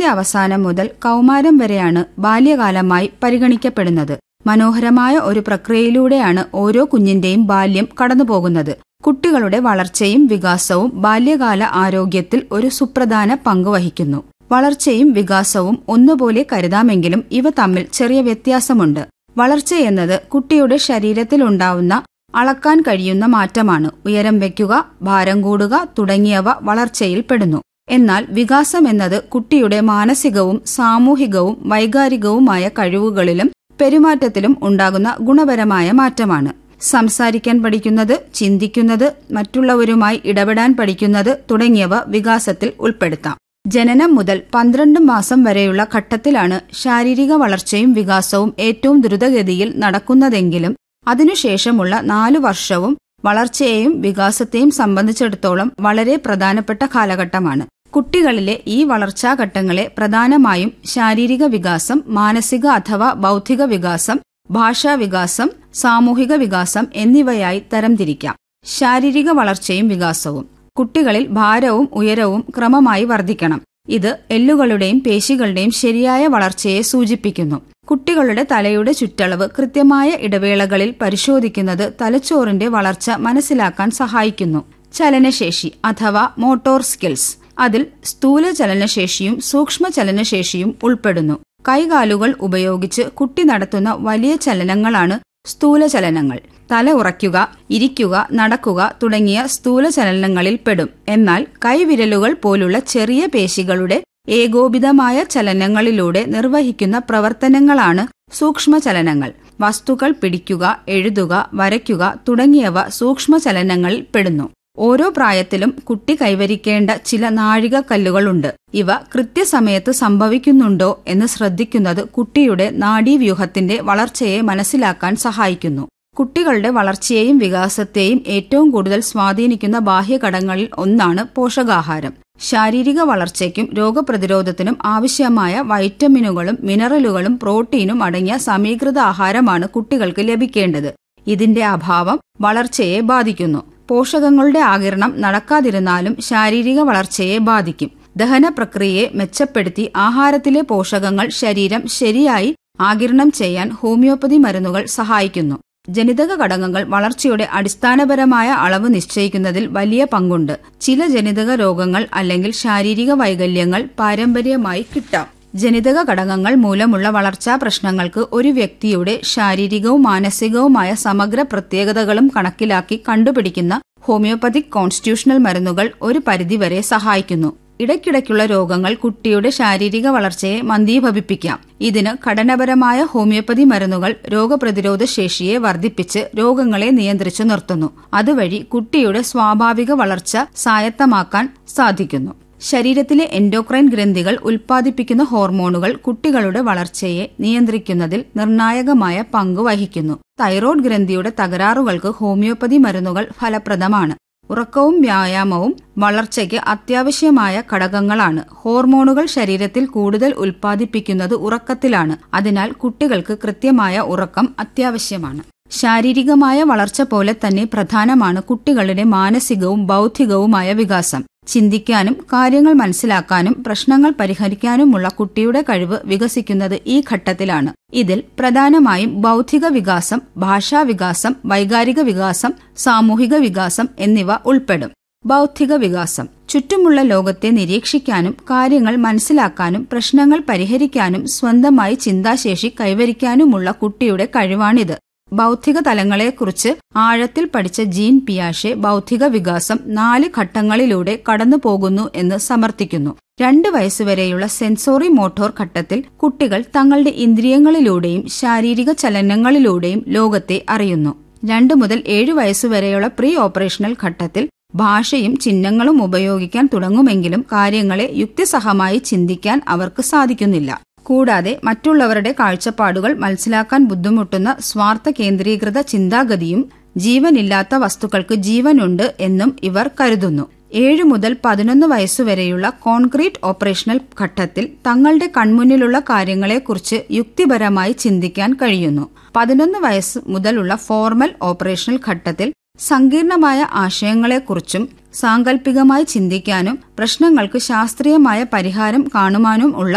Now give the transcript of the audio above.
അവസാനം മുതൽ കൗമാരം വരെയാണ് ബാല്യകാലമായി പരിഗണിക്കപ്പെടുന്നത് മനോഹരമായ ഒരു പ്രക്രിയയിലൂടെയാണ് ഓരോ കുഞ്ഞിന്റെയും ബാല്യം കടന്നുപോകുന്നത് കുട്ടികളുടെ വളർച്ചയും വികാസവും ബാല്യകാല ആരോഗ്യത്തിൽ ഒരു സുപ്രധാന പങ്ക് വഹിക്കുന്നു വളർച്ചയും വികാസവും ഒന്നുപോലെ കരുതാമെങ്കിലും ഇവ തമ്മിൽ ചെറിയ വ്യത്യാസമുണ്ട് വളർച്ചയെന്നത് കുട്ടിയുടെ ശരീരത്തിലുണ്ടാവുന്ന അളക്കാൻ കഴിയുന്ന മാറ്റമാണ് ഉയരം വയ്ക്കുക ഭാരം കൂടുക തുടങ്ങിയവ വളർച്ചയിൽ പെടുന്നു എന്നാൽ വികാസം എന്നത് കുട്ടിയുടെ മാനസികവും സാമൂഹികവും വൈകാരികവുമായ കഴിവുകളിലും പെരുമാറ്റത്തിലും ഉണ്ടാകുന്ന ഗുണപരമായ മാറ്റമാണ് സംസാരിക്കാൻ പഠിക്കുന്നത് ചിന്തിക്കുന്നത് മറ്റുള്ളവരുമായി ഇടപെടാൻ പഠിക്കുന്നത് തുടങ്ങിയവ വികാസത്തിൽ ഉൾപ്പെടുത്താം ജനനം മുതൽ പന്ത്രണ്ട് മാസം വരെയുള്ള ഘട്ടത്തിലാണ് ശാരീരിക വളർച്ചയും വികാസവും ഏറ്റവും ദ്രുതഗതിയിൽ നടക്കുന്നതെങ്കിലും അതിനുശേഷമുള്ള നാലു വർഷവും വളർച്ചയെയും വികാസത്തെയും സംബന്ധിച്ചിടത്തോളം വളരെ പ്രധാനപ്പെട്ട കാലഘട്ടമാണ് കുട്ടികളിലെ ഈ വളർച്ചാഘട്ടങ്ങളെ പ്രധാനമായും ശാരീരിക വികാസം മാനസിക അഥവാ ബൗദ്ധിക വികാസം ഭാഷാ വികാസം സാമൂഹിക വികാസം എന്നിവയായി തരംതിരിക്കാം ശാരീരിക വളർച്ചയും വികാസവും കുട്ടികളിൽ ഭാരവും ഉയരവും ക്രമമായി വർദ്ധിക്കണം ഇത് എല്ലുകളുടെയും പേശികളുടെയും ശരിയായ വളർച്ചയെ സൂചിപ്പിക്കുന്നു കുട്ടികളുടെ തലയുടെ ചുറ്റളവ് കൃത്യമായ ഇടവേളകളിൽ പരിശോധിക്കുന്നത് തലച്ചോറിന്റെ വളർച്ച മനസ്സിലാക്കാൻ സഹായിക്കുന്നു ചലനശേഷി അഥവാ മോട്ടോർ സ്കിൽസ് അതിൽ സ്ഥൂല ചലനശേഷിയും സൂക്ഷ്മ ചലനശേഷിയും ഉൾപ്പെടുന്നു കൈകാലുകൾ ഉപയോഗിച്ച് കുട്ടി നടത്തുന്ന വലിയ ചലനങ്ങളാണ് സ്ഥൂല ചലനങ്ങൾ തല ഉറയ്ക്കുക ഇരിക്കുക നടക്കുക തുടങ്ങിയ സ്ഥൂല ചലനങ്ങളിൽ പെടും എന്നാൽ കൈവിരലുകൾ പോലുള്ള ചെറിയ പേശികളുടെ ഏകോപിതമായ ചലനങ്ങളിലൂടെ നിർവഹിക്കുന്ന പ്രവർത്തനങ്ങളാണ് സൂക്ഷ്മ ചലനങ്ങൾ വസ്തുക്കൾ പിടിക്കുക എഴുതുക വരയ്ക്കുക തുടങ്ങിയവ സൂക്ഷ്മ ചലനങ്ങളിൽ പെടുന്നു ഓരോ പ്രായത്തിലും കുട്ടി കൈവരിക്കേണ്ട ചില നാഴികക്കല്ലുകളുണ്ട് ഇവ കൃത്യസമയത്ത് സംഭവിക്കുന്നുണ്ടോ എന്ന് ശ്രദ്ധിക്കുന്നത് കുട്ടിയുടെ നാഡീവ്യൂഹത്തിന്റെ വളർച്ചയെ മനസ്സിലാക്കാൻ സഹായിക്കുന്നു കുട്ടികളുടെ വളർച്ചയെയും വികാസത്തെയും ഏറ്റവും കൂടുതൽ സ്വാധീനിക്കുന്ന ബാഹ്യഘടകങ്ങളിൽ ഒന്നാണ് പോഷകാഹാരം ശാരീരിക വളർച്ചയ്ക്കും രോഗപ്രതിരോധത്തിനും ആവശ്യമായ വൈറ്റമിനുകളും മിനറലുകളും പ്രോട്ടീനും അടങ്ങിയ സമീകൃത ആഹാരമാണ് കുട്ടികൾക്ക് ലഭിക്കേണ്ടത് ഇതിന്റെ അഭാവം വളർച്ചയെ ബാധിക്കുന്നു പോഷകങ്ങളുടെ ആകിരണം നടക്കാതിരുന്നാലും ശാരീരിക വളർച്ചയെ ബാധിക്കും ദഹന പ്രക്രിയയെ മെച്ചപ്പെടുത്തി ആഹാരത്തിലെ പോഷകങ്ങൾ ശരീരം ശരിയായി ആകിരണം ചെയ്യാൻ ഹോമിയോപ്പതി മരുന്നുകൾ സഹായിക്കുന്നു ജനിതക ഘടകങ്ങൾ വളർച്ചയുടെ അടിസ്ഥാനപരമായ അളവ് നിശ്ചയിക്കുന്നതിൽ വലിയ പങ്കുണ്ട് ചില ജനിതക രോഗങ്ങൾ അല്ലെങ്കിൽ ശാരീരിക വൈകല്യങ്ങൾ പാരമ്പര്യമായി കിട്ടാം ജനിതക ഘടകങ്ങൾ മൂലമുള്ള വളർച്ചാ പ്രശ്നങ്ങൾക്ക് ഒരു വ്യക്തിയുടെ ശാരീരികവും മാനസികവുമായ സമഗ്ര പ്രത്യേകതകളും കണക്കിലാക്കി കണ്ടുപിടിക്കുന്ന ഹോമിയോപ്പതിക് കോൺസ്റ്റിറ്റ്യൂഷണൽ മരുന്നുകൾ ഒരു പരിധിവരെ സഹായിക്കുന്നു ഇടയ്ക്കിടയ്ക്കുള്ള രോഗങ്ങൾ കുട്ടിയുടെ ശാരീരിക വളർച്ചയെ മന്ദീഭവിപ്പിക്കാം ഇതിന് ഘടനപരമായ ഹോമിയോപ്പതി മരുന്നുകൾ രോഗപ്രതിരോധ ശേഷിയെ വർദ്ധിപ്പിച്ച് രോഗങ്ങളെ നിയന്ത്രിച്ചു നിർത്തുന്നു അതുവഴി കുട്ടിയുടെ സ്വാഭാവിക വളർച്ച സ്വായത്തമാക്കാൻ സാധിക്കുന്നു ശരീരത്തിലെ എൻഡോക്രൈൻ ഗ്രന്ഥികൾ ഉൽപ്പാദിപ്പിക്കുന്ന ഹോർമോണുകൾ കുട്ടികളുടെ വളർച്ചയെ നിയന്ത്രിക്കുന്നതിൽ നിർണായകമായ പങ്ക് വഹിക്കുന്നു തൈറോയ്ഡ് ഗ്രന്ഥിയുടെ തകരാറുകൾക്ക് ഹോമിയോപ്പതി മരുന്നുകൾ ഫലപ്രദമാണ് ഉറക്കവും വ്യായാമവും വളർച്ചയ്ക്ക് അത്യാവശ്യമായ ഘടകങ്ങളാണ് ഹോർമോണുകൾ ശരീരത്തിൽ കൂടുതൽ ഉൽപ്പാദിപ്പിക്കുന്നത് ഉറക്കത്തിലാണ് അതിനാൽ കുട്ടികൾക്ക് കൃത്യമായ ഉറക്കം അത്യാവശ്യമാണ് ശാരീരികമായ വളർച്ച പോലെ തന്നെ പ്രധാനമാണ് കുട്ടികളുടെ മാനസികവും ബൗദ്ധികവുമായ വികാസം ചിന്തിക്കാനും കാര്യങ്ങൾ മനസ്സിലാക്കാനും പ്രശ്നങ്ങൾ പരിഹരിക്കാനുമുള്ള കുട്ടിയുടെ കഴിവ് വികസിക്കുന്നത് ഈ ഘട്ടത്തിലാണ് ഇതിൽ പ്രധാനമായും ബൗദ്ധിക വികാസം ഭാഷാ വികാസം വൈകാരിക വികാസം സാമൂഹിക വികാസം എന്നിവ ഉൾപ്പെടും ബൗദ്ധിക വികാസം ചുറ്റുമുള്ള ലോകത്തെ നിരീക്ഷിക്കാനും കാര്യങ്ങൾ മനസ്സിലാക്കാനും പ്രശ്നങ്ങൾ പരിഹരിക്കാനും സ്വന്തമായി ചിന്താശേഷി കൈവരിക്കാനുമുള്ള കുട്ടിയുടെ കഴിവാണിത് ബൗദ്ധിക തലങ്ങളെക്കുറിച്ച് ആഴത്തിൽ പഠിച്ച ജീൻ പിയാഷെ ബൗദ്ധിക വികാസം നാല് ഘട്ടങ്ങളിലൂടെ കടന്നു പോകുന്നു എന്ന് സമർത്ഥിക്കുന്നു രണ്ട് വയസ്സുവരെയുള്ള സെൻസോറി മോട്ടോർ ഘട്ടത്തിൽ കുട്ടികൾ തങ്ങളുടെ ഇന്ദ്രിയങ്ങളിലൂടെയും ശാരീരിക ചലനങ്ങളിലൂടെയും ലോകത്തെ അറിയുന്നു രണ്ട് മുതൽ ഏഴ് വയസ്സുവരെയുള്ള പ്രീ ഓപ്പറേഷണൽ ഘട്ടത്തിൽ ഭാഷയും ചിഹ്നങ്ങളും ഉപയോഗിക്കാൻ തുടങ്ങുമെങ്കിലും കാര്യങ്ങളെ യുക്തിസഹമായി ചിന്തിക്കാൻ അവർക്ക് സാധിക്കുന്നില്ല കൂടാതെ മറ്റുള്ളവരുടെ കാഴ്ചപ്പാടുകൾ മനസ്സിലാക്കാൻ ബുദ്ധിമുട്ടുന്ന സ്വാർത്ഥ കേന്ദ്രീകൃത ചിന്താഗതിയും ജീവനില്ലാത്ത വസ്തുക്കൾക്ക് ജീവനുണ്ട് എന്നും ഇവർ കരുതുന്നു ഏഴു മുതൽ പതിനൊന്ന് വയസ്സുവരെയുള്ള കോൺക്രീറ്റ് ഓപ്പറേഷണൽ ഘട്ടത്തിൽ തങ്ങളുടെ കൺമുന്നിലുള്ള കാര്യങ്ങളെക്കുറിച്ച് യുക്തിപരമായി ചിന്തിക്കാൻ കഴിയുന്നു പതിനൊന്ന് വയസ്സ് മുതലുള്ള ഫോർമൽ ഓപ്പറേഷണൽ ഘട്ടത്തിൽ സങ്കീർണമായ ആശയങ്ങളെക്കുറിച്ചും സാങ്കല്പികമായി ചിന്തിക്കാനും പ്രശ്നങ്ങൾക്ക് ശാസ്ത്രീയമായ പരിഹാരം കാണുവാനും ഉള്ള